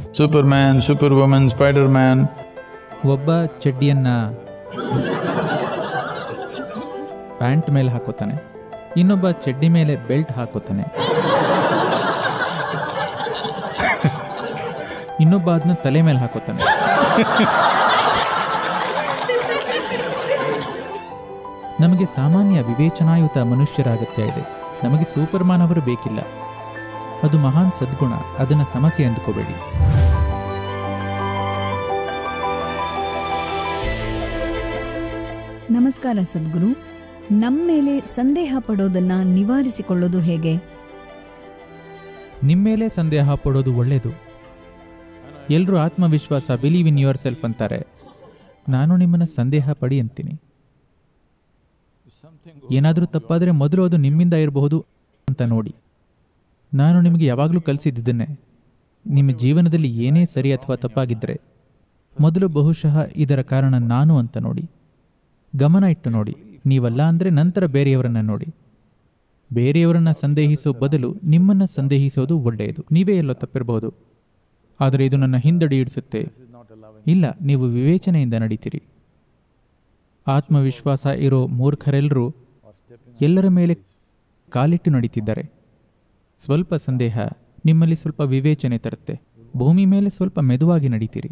Superman, Superwoman, Spider Man. ಒಬ್ಬ ಚಡ್ಡಿಯನ್ನ pant ಮೇಲೆ ಹಾಕೋತಾನೆ ಇನ್ನೊಬ್ಬ ಚಡ್ಡಿ ಮೇಲೆ ಬೆಲ್ಟ್ ಹಾಕೋತಾನೆ ಇನ್ನೊಬ್ಬ ಅದನ್ನ ತಲೆ ಮೇಲೆ ಹಾಕೋತಾನೆ ನಮಗೆ ಸಾಮಾನ್ಯ ವಿವೇಚನಾಯುತ ಮನುಷ್ಯರ ಅಗತ್ಯ ಇದೆ ನಮಗೆ ಸೂಪರ್ ಮಾನವರು ಬೇಕಿಲ್ಲ ಅದು ಮಹಾನ್ ಸದ್ಗುಣ ಅದನ್ನ ಸಮಸ್ಯೆ ಅಂದುಕೋಬೇಡಿ ನಮಸ್ಕಾರ ಸದ್ಗುರು ನಮ್ಮ ಮೇಲೆ ಸಂದೇಹ ಪಡೋದನ್ನ ನಿವಾರಿಸಿಕೊಳ್ಳೋದು ಹೇಗೆ ನಿಮ್ಮೇಲೆ ಸಂದೇಹ ಪಡೋದು ಒಳ್ಳೆಯದು ಎಲ್ಲರೂ ಆತ್ಮವಿಶ್ವಾಸ ಬಿಲೀವ್ ಇನ್ ಯುವರ್ ಸೆಲ್ಫ್ ಅಂತಾರೆ ನಾನು ನಿಮ್ಮನ್ನ ಸಂದೇಹ ಪಡಿ ಅಂತೀನಿ ಏನಾದರೂ ತಪ್ಪಾದರೆ ಮೊದಲು ಅದು ನಿಮ್ಮಿಂದ ಇರಬಹುದು ಅಂತ ನೋಡಿ ನಾನು ನಿಮಗೆ ಯಾವಾಗಲೂ ಕಲಿಸಿದ್ದನ್ನೇ ನಿಮ್ಮ ಜೀವನದಲ್ಲಿ ಏನೇ ಸರಿ ಅಥವಾ ತಪ್ಪಾಗಿದ್ದರೆ ಮೊದಲು ಬಹುಶಃ ಇದರ ಕಾರಣ ನಾನು ಅಂತ ನೋಡಿ ಗಮನ ಇಟ್ಟು ನೋಡಿ ನೀವಲ್ಲ ಅಂದರೆ ನಂತರ ಬೇರೆಯವರನ್ನ ನೋಡಿ ಬೇರೆಯವರನ್ನ ಸಂದೇಹಿಸೋ ಬದಲು ನಿಮ್ಮನ್ನ ಸಂದೇಹಿಸೋದು ಒಳ್ಳೆಯದು ನೀವೇ ಎಲ್ಲೋ ತಪ್ಪಿರಬಹುದು ಆದರೆ ಇದು ನನ್ನ ಹಿಂದಡಿ ಇಡಿಸುತ್ತೆ ಇಲ್ಲ ನೀವು ವಿವೇಚನೆಯಿಂದ ನಡೀತೀರಿ ಆತ್ಮವಿಶ್ವಾಸ ಇರೋ ಮೂರ್ಖರೆಲ್ಲರೂ ಎಲ್ಲರ ಮೇಲೆ ಕಾಲಿಟ್ಟು ನಡೀತಿದ್ದಾರೆ ಸ್ವಲ್ಪ ಸಂದೇಹ ನಿಮ್ಮಲ್ಲಿ ಸ್ವಲ್ಪ ವಿವೇಚನೆ ತರುತ್ತೆ ಭೂಮಿ ಮೇಲೆ ಸ್ವಲ್ಪ ಮೆದುವಾಗಿ ನಡೀತೀರಿ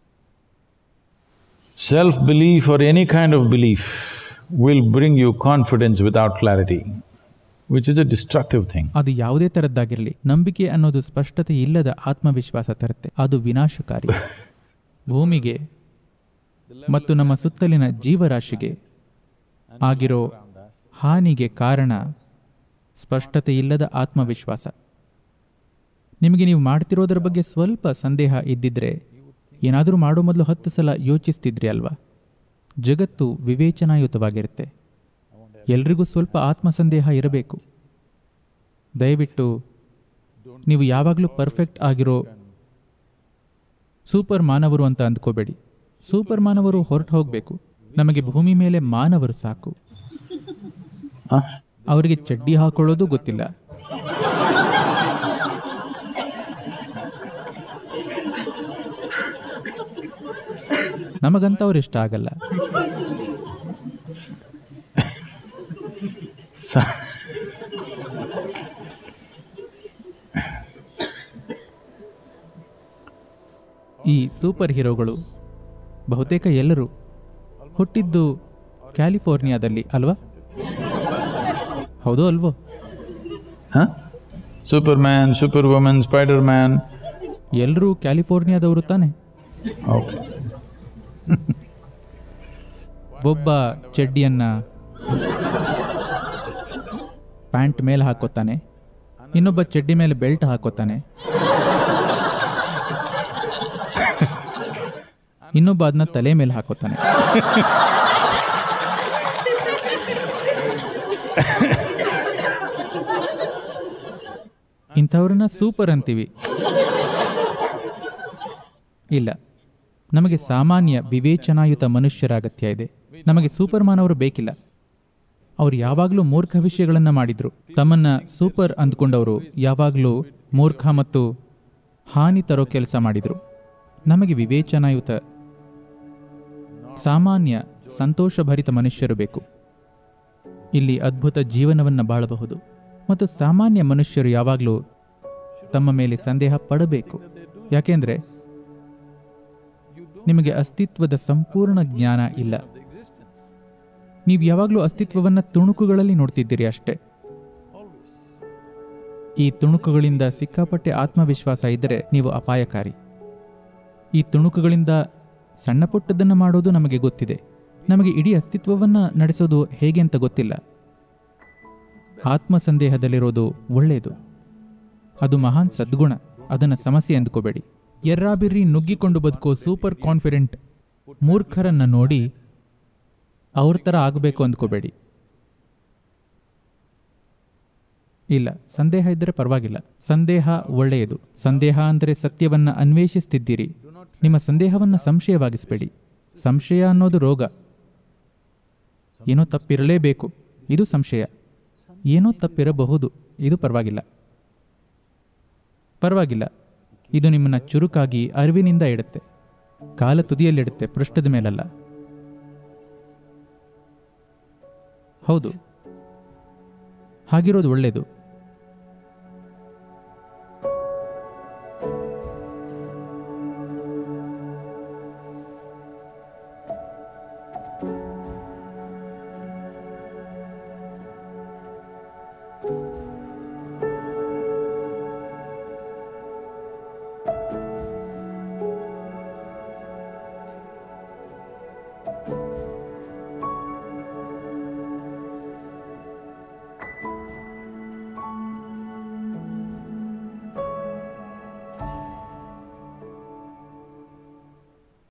Self belief or any kind of belief will bring you confidence without clarity, which is a destructive thing. ಅದು ಯಾವುದೇ ಥರದ್ದಾಗಿರಲಿ ನಂಬಿಕೆ ಅನ್ನೋದು ಸ್ಪಷ್ಟತೆ ಇಲ್ಲದ ಆತ್ಮವಿಶ್ವಾಸ ತರುತ್ತೆ ಅದು ವಿನಾಶಕಾರಿ ಭೂಮಿಗೆ ಮತ್ತು ನಮ್ಮ ಸುತ್ತಲಿನ ಜೀವರಾಶಿಗೆ ಆಗಿರೋ ಹಾನಿಗೆ ಕಾರಣ ಸ್ಪಷ್ಟತೆ ಇಲ್ಲದ ಆತ್ಮವಿಶ್ವಾಸ ನಿಮಗೆ ನೀವು ಮಾಡ್ತಿರೋದರ ಬಗ್ಗೆ ಸ್ವಲ್ಪ ಸಂದೇಹ ಇದ್ದಿದ್ರೆ ಏನಾದರೂ ಮಾಡೋ ಮೊದಲು ಹತ್ತು ಸಲ ಯೋಚಿಸ್ತಿದ್ರಿ ಅಲ್ವಾ ಜಗತ್ತು ವಿವೇಚನಾಯುತವಾಗಿರುತ್ತೆ ಎಲ್ರಿಗೂ ಸ್ವಲ್ಪ ಆತ್ಮಸಂದೇಹ ಇರಬೇಕು ದಯವಿಟ್ಟು ನೀವು ಯಾವಾಗಲೂ ಪರ್ಫೆಕ್ಟ್ ಆಗಿರೋ ಸೂಪರ್ ಮಾನವರು ಅಂತ ಅಂದ್ಕೋಬೇಡಿ ಸೂಪರ್ ಮಾನವರು ಹೊರಟು ಹೋಗಬೇಕು ನಮಗೆ ಭೂಮಿ ಮೇಲೆ ಮಾನವರು ಸಾಕು Huh? ಅವರಿಗೆ ಚಡ್ಡಿ ಹಾಕೊಳ್ಳೋದು ಗೊತ್ತಿಲ್ಲ ನಮಗಂತವ್ರು ಇಷ್ಟ ಆಗಲ್ಲ So- ಈ ಸೂಪರ್ ಹೀರೋಗಳು ಬಹುತೇಕ ಎಲ್ಲರೂ ಹುಟ್ಟಿದ್ದು ಕ್ಯಾಲಿಫೋರ್ನಿಯಾದಲ್ಲಿ ಅಲ್ವಾ ಹೌದೋ ಅಲ್ವೋ huh? Superman, Superwoman, Spider Man. ಎಲ್ಲರೂ ಕ್ಯಾಲಿಫೋರ್ನಿಯಾದವರು ತಾನೆ Okay. ಒಬ್ಬ ಚಡ್ಡಿಯನ್ನ ಪ್ಯಾಂಟ್ ಮೇಲೆ ಹಾಕೋತಾನೆ ಇನ್ನೊಬ್ಬ ಚಡ್ಡಿ ಮೇಲೆ ಬೆಲ್ಟ್ ಹಾಕೋತಾನೆ ಇನ್ನೊಬ್ಬ ಅದನ್ನ ತಲೆ ಮೇಲೆ ಹಾಕೋತಾನೆ ಇಂಥವ್ರನ್ನ ಸೂಪರ್ ಅಂತೀವಿ ಇಲ್ಲ ನಮಗೆ ಸಾಮಾನ್ಯ ವಿವೇಚನಾಯುತ ಮನುಷ್ಯರ ಅಗತ್ಯ ಇದೆ ನಮಗೆ ಸೂಪರ್ ಮಾನವರು ಬೇಕಿಲ್ಲ ಅವ್ರು ಯಾವಾಗಲೂ ಮೂರ್ಖ ವಿಷಯಗಳನ್ನು ಮಾಡಿದ್ರು ತಮ್ಮನ್ನ ಸೂಪರ್ ಅಂದ್ಕೊಂಡವರು ಯಾವಾಗಲೂ ಮೂರ್ಖ ಮತ್ತು ಹಾನಿ ತರೋ ಕೆಲಸ ಮಾಡಿದ್ರು ನಮಗೆ ವಿವೇಚನಾಯುತ ಸಾಮಾನ್ಯ ಸಂತೋಷಭರಿತ ಮನುಷ್ಯರು ಬೇಕು ಇಲ್ಲಿ ಅದ್ಭುತ ಜೀವನವನ್ನು ಬಾಳಬಹುದು ಮತ್ತು ಸಾಮಾನ್ಯ ಮನುಷ್ಯರು ಯಾವಾಗಲೂ ತಮ್ಮ ಮೇಲೆ ಸಂದೇಹ ಪಡಬೇಕು ಯಾಕೆಂದ್ರೆ ನಿಮಗೆ ಅಸ್ತಿತ್ವದ ಸಂಪೂರ್ಣ ಜ್ಞಾನ ಇಲ್ಲ ನೀವು ಯಾವಾಗಲೂ ಅಸ್ತಿತ್ವವನ್ನು ತುಣುಕುಗಳಲ್ಲಿ ನೋಡ್ತಿದ್ದೀರಿ ಅಷ್ಟೇ ಈ ತುಣುಕುಗಳಿಂದ ಸಿಕ್ಕಾಪಟ್ಟೆ ಆತ್ಮವಿಶ್ವಾಸ ಇದ್ದರೆ ನೀವು ಅಪಾಯಕಾರಿ ಈ ತುಣುಕುಗಳಿಂದ ಸಣ್ಣ ಪುಟ್ಟದನ್ನು ಮಾಡೋದು ನಮಗೆ ಗೊತ್ತಿದೆ ನಮಗೆ ಇಡೀ ಅಸ್ತಿತ್ವವನ್ನು ನಡೆಸೋದು ಹೇಗೆ ಅಂತ ಗೊತ್ತಿಲ್ಲ ಆತ್ಮಸಂದೇಹದಲ್ಲಿರೋದು ಒಳ್ಳೆಯದು ಅದು ಮಹಾನ್ ಸದ್ಗುಣ ಅದನ್ನು ಸಮಸ್ಯೆ ಅಂದ್ಕೋಬೇಡಿ ಎರ್ರಾಬಿರ್ರಿ ನುಗ್ಗಿಕೊಂಡು ಬದುಕೋ ಸೂಪರ್ ಕಾನ್ಫಿಡೆಂಟ್ ಮೂರ್ಖರನ್ನ ನೋಡಿ ಅವ್ರ ಥರ ಆಗಬೇಕು ಅಂದ್ಕೋಬೇಡಿ ಇಲ್ಲ ಸಂದೇಹ ಇದ್ದರೆ ಪರವಾಗಿಲ್ಲ ಸಂದೇಹ ಒಳ್ಳೆಯದು ಸಂದೇಹ ಅಂದರೆ ಸತ್ಯವನ್ನ ಅನ್ವೇಷಿಸ್ತಿದ್ದೀರಿ ನಿಮ್ಮ ಸಂದೇಹವನ್ನ ಸಂಶಯವಾಗಿಸಬೇಡಿ ಸಂಶಯ ಅನ್ನೋದು ರೋಗ ಏನೋ ತಪ್ಪಿರಲೇಬೇಕು ಇದು ಸಂಶಯ ಏನೋ ತಪ್ಪಿರಬಹುದು ಇದು ಪರವಾಗಿಲ್ಲ ಪರವಾಗಿಲ್ಲ ಇದು ನಿಮ್ಮನ್ನ ಚುರುಕಾಗಿ ಅರಿವಿನಿಂದ ಇಡುತ್ತೆ ಕಾಲ ತುದಿಯಲ್ಲಿಡುತ್ತೆ ಪೃಷ್ಠದ ಮೇಲಲ್ಲ ಹೌದು ಹಾಗಿರೋದು ಒಳ್ಳೆಯದು